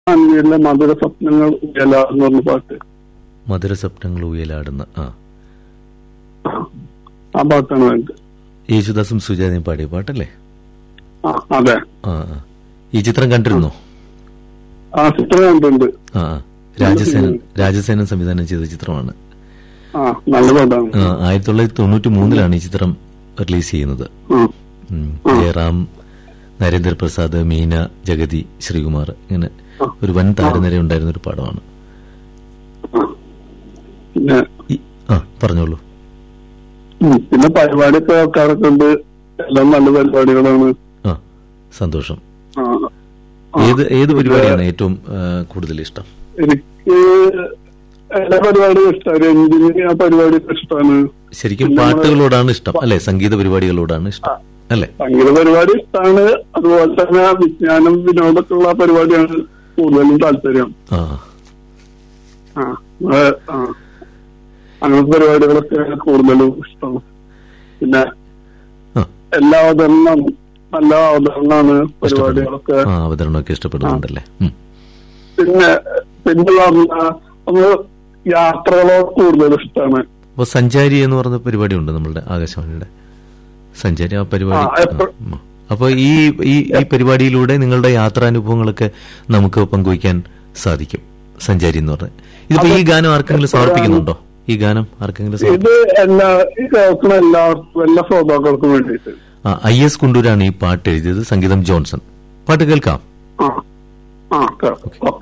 അന്വേഷിലെ മധുര സ്വപ്നങ്ങൾ ഉയല എന്ന് പറഞ്ഞ പാട്ട് മധുര സ്വപ്നങ്ങൾ ഉയലാടുന്ന ആ ആ പാട്ടാണ് വേണ്ടത് യേശുദാസും സുജാതയും പാടിയ പാട്ടല്ലേ ആ അതെ ആ ആ. ഈ ചിത്രം കണ്ടിരുന്നോ ആ ചിത്രം കണ്ടിട്ടുണ്ട് ആ ആ. രാജസേനൻ രാജസേനൻ സംവിധാനം ചെയ്ത ചിത്രമാണ് ആ നല്ല പാട്ടാണ് ആ, ആയിരത്തി തൊള്ളായിരത്തി തൊണ്ണൂറ്റി മൂന്നിലാണ് ഈ ചിത്രം റിലീസ് ചെയ്യുന്നത് ആ ഉം. ജയറാം നരേന്ദ്രപ്രസാദ് മീന ജഗതി ശ്രീകുമാർ ഇങ്ങനെ ഒരു വൻ താരനിര ഉണ്ടായിരുന്ന ഒരു പടമാണ് ആ. പിന്നെ ഈ- ആ പറഞ്ഞോളൂ ഉം, പിന്നെ പരിപാടിയൊക്കെ ആൾക്കാരൊക്കെ ഉണ്ട് എല്ലാം നല്ല പരിപാടികളാണ് ആ സന്തോഷം ആ. ഏത് ഏത് പരിപാടിയാണ് ഏറ്റവും ആ, കൂടുതൽ ഇഷ്ടം എനിക്ക് എല്ലാ പരിപാടിയും ഇഷ്ടമാണ് രഞ്ജിനി ആ പരിപാടിയൊക്കെ ഇഷ്ടമാണ് ശരിക്കും പാട്ടുകളോടാണ് ഇഷ്ടം അല്ലെ സംഗീത പരിപാടികളോടാണ് ഇഷ്ടം അല്ലെ സംഗീത പരിപാടി ഇഷ്ടമാണ് അതുപോലെ തന്നെ വിജ്ഞാനം വിനോദമൊക്കെ ഉള്ള പരിപാടിയാണ് കൂടുതലും താല്പര്യം ആ ആ ഏ, ആ. അങ്ങനത്തെ പരിപാടികളൊക്കെ കൂടുതലും ഇഷ്ടമാണ് പിന്നെ ആ എല്ലാ അവതരണവും നല്ല അവതരണമാണ് പരിപാടികളൊക്കെ ആ അവതരണമൊക്കെ ഇഷ്ടപ്പെടുന്നുണ്ടല്ലേ ഉം. പിന്നെ പിന്നെ പറഞ്ഞ ഒന്ന് യാത്രകളോട് കൂടുതൽ ഇഷ്ടമാണ് അപ്പൊ സഞ്ചാരി എന്ന് പറഞ്ഞ പരിപാടി ഉണ്ട് നമ്മളുടെ ആകാശവാണിയുടെ സഞ്ചാരി ആ പരിപാടി ആ, എപ്പ- ആ, ഉം. അപ്പൊ ഈ ഈ ഈ പരിപാടിയിലൂടെ നിങ്ങളുടെ യാത്രാനുഭവങ്ങളൊക്കെ നമുക്ക് പങ്കുവയ്ക്കാൻ സാധിക്കും സഞ്ചാരി എന്ന് പറഞ്ഞത് ഇതിപ്പോ ഈ ഗാനം ആർക്കെങ്കിലും സമർപ്പിക്കുന്നുണ്ടോ ഈ ഗാനം ആർക്കെങ്കിലും സമർപ്പി- ഇത് എല്ലാ ഈ കേൾക്കുന്ന എല്ലാവർക്കും എല്ലാ ശ്രോതാക്കൾക്കും വേണ്ടിയിട്ട് ആ ഐ എസ് കുണ്ടൂരാണ് ഈ പാട്ട് എഴുതിയത് സംഗീതം ജോൺസൺ പാട്ട് കേൾക്കാം ആ ആ ഓക്കെ